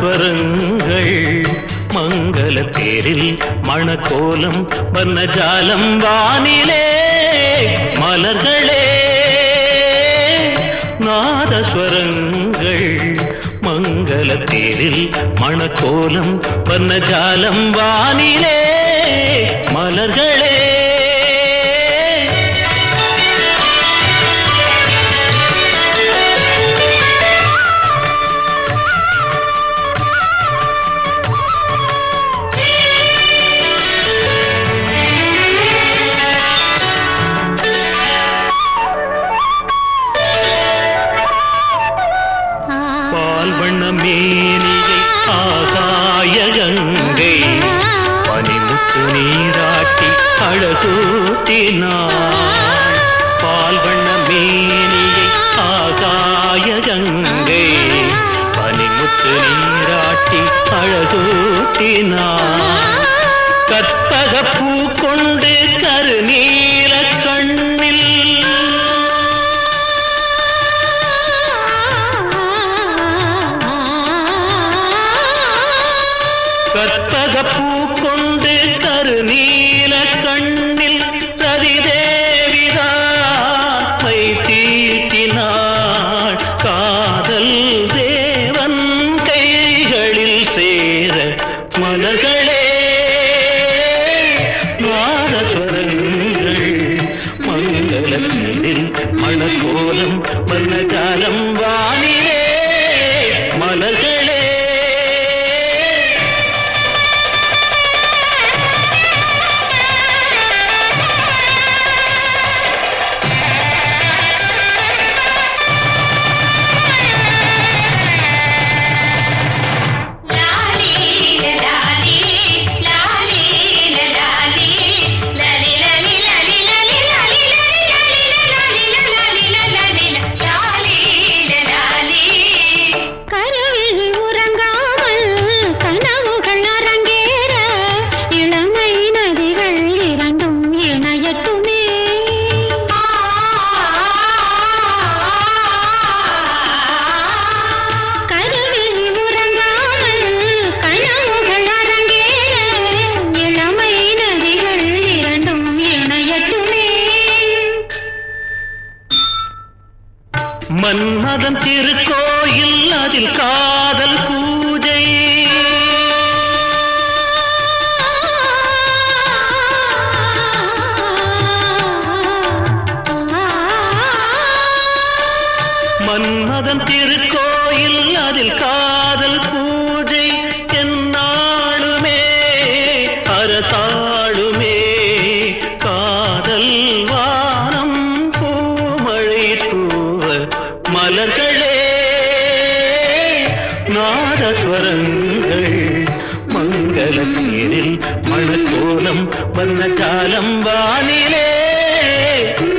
நாதஸ்வரங்கள் மங்கள தேரில் மணக்கோலம் வர்ணஜாலம் வானிலே மலர்களே நாதஸ்வரங்கள் மங்கள தேரில் மணக்கோலம் வர்ணஜாலம் வானிலே மலர்களே பால் வண்ண மேனியை ஆகாய கங்கை பனிமுத்து நீராட்டி அழகூட்டினாள் பால் வண்ண மேனியை ஆகாய கங்கை பனிமுத்து நீராட்டி அழகூட்டினாள் கற்பக பூ கொண்டு கருநீல கண்ணில் கற்பக பூ கொண்டு கருநீல கண்ணில் ரதிதேவிதான் மை தீட்டினாள் காதல் தேவன் கைகளில் சேர மலர்களே நாதஸ்வரங்கள் மங்களத்தில் மணக்கோலம் வர்ணஜாலம் வானிலே மலர்களே லாலி லாலி லாலி லாலி லாலி லாலி லாலி லாலி லாலி லாலி லாலி லாலி லாலி கருவில் உறங்காமல் கனவுகள் அரங்கேற இளமை நதிகள் இரண்டும் இணையட்டுமே கருவில் உறங்காமல் கனவுகள் அரங்கேற இளமை நதிகள் இரண்டும் இணையட்டுமே மன்மதன் திருக்கோயில் அதில் காதல் பூஜை மன்மதன் திருக்கோயில் அதில் காதல் பூஜை என்னாளுமே அரசாளுமே காதல் வானம் பூமழை தூவ மலர்களே நாதஸ்வரங்கள் மங்கள தேரில் மணக்கோலம் வர்ணஜாலம் வானிலே